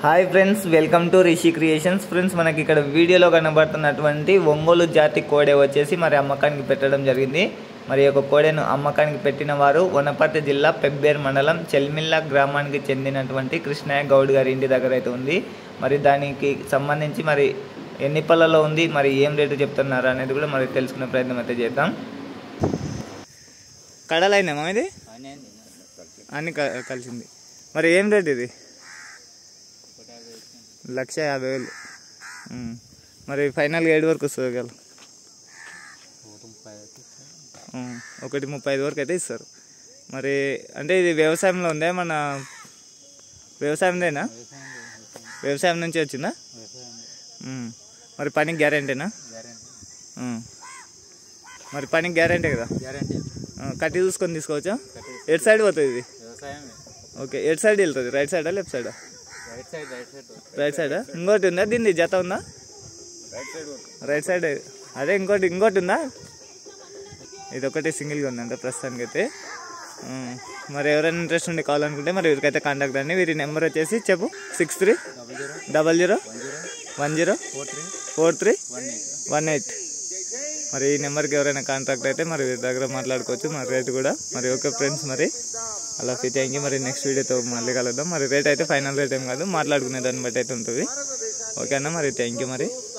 Hi friends welcome to Rishi creations friends మనకి ఇక్కడ వీడియోలో కనబడుతున్నటువంటి ఒంగోలు జాతి కోడె వచ్చేసి మరి అమ్మకానికి పెట్టడం జరిగింది మరి ఈ యొక్క కోడెను అమ్మకానికి పెట్టిన వారు వనపర్తి జిల్లా పెబ్బేర్ మండలం చెల్మిల్ల గ్రామానికి చెందినటువంటి కృష్ణయ్య గౌడ్ గారి ఇంటి దగ్గర అయితే ఉంది మరి దానికి సంబంధించి మరి ఎన్ని పళ్ళలో ఉంది మరి ఏం రేటు చెప్తున్నారు అనేది కూడా మరి తెలుసుకునే ప్రయత్నం అయితే చేద్దాం కడలైనా ఇది అన్ని క- కలిసింది మరి ఏం రేట్ ఇది లక్ష యాభై వేలు ఉమ్. మరి ఫైనల్గా ఏడు వరకు వస్తుంది గల ఉమ్. ఒకటి ముప్పై ఐదు వరకు అయితే ఇస్తారు మరి అంటే ఇది వ్యవసాయంలో ఉందా మన వ్యవసాయందేనా వ్యవసాయం నుంచి వచ్చిందా ఉమ్. మరి పనికి గ్యారంటీనా ఉమ్. మరి పనికి గ్యారంటీ కదా గ్యారంటీ ఆ, కట్టి చూసుకొని తీసుకోవచ్చా ఎటు సైడ్ పోతుంది ఇది వ్యవసాయం ఓకే ఎటు సైడ్ వెళ్తుంది రైట్ సైడా లెఫ్ట్ సైడా right side right side right సైడా ఇంకోటి ఉందా దీన్ని జత ఉందా రైట్ సైడ్ రైట్ సైడ్ అదే ఇంకోటి ఇంకోటి ఉందా ఇది ఒకటి సింగిల్గా ఉందంట ప్రస్తుతానికి అయితే ఉమ్. మరి ఎవరైనా ఇంట్రెస్ట్ ఉండి కావాలనుకుంటే మరి వీరికైతే కాంటాక్ట్ అండి వీరి నెంబర్ వచ్చేసి చెప్పు six three double zero double zero one zero one zero four three four three one eight one eight మరి ఈ నెంబర్కి ఎవరైనా కాంటాక్ట్ అయితే మరి వీరి దగ్గర మాట్లాడుకోవచ్చు మరి రేట్ కూడా మరి ఓకే ఫ్రెండ్స్ మరి అలా ఫిట్ అయ్యి మరి నెక్స్ట్ వీడియోతో మళ్ళీ కలుద్దాం మరి రేట్ అయితే ఫైనల్ రేట్ ఏం కాదు మాట్లాడుకునే దాన్ని బట్టి అయితే ఉంటుంది ఓకేనా మరి థ్యాంక్ యూ మరి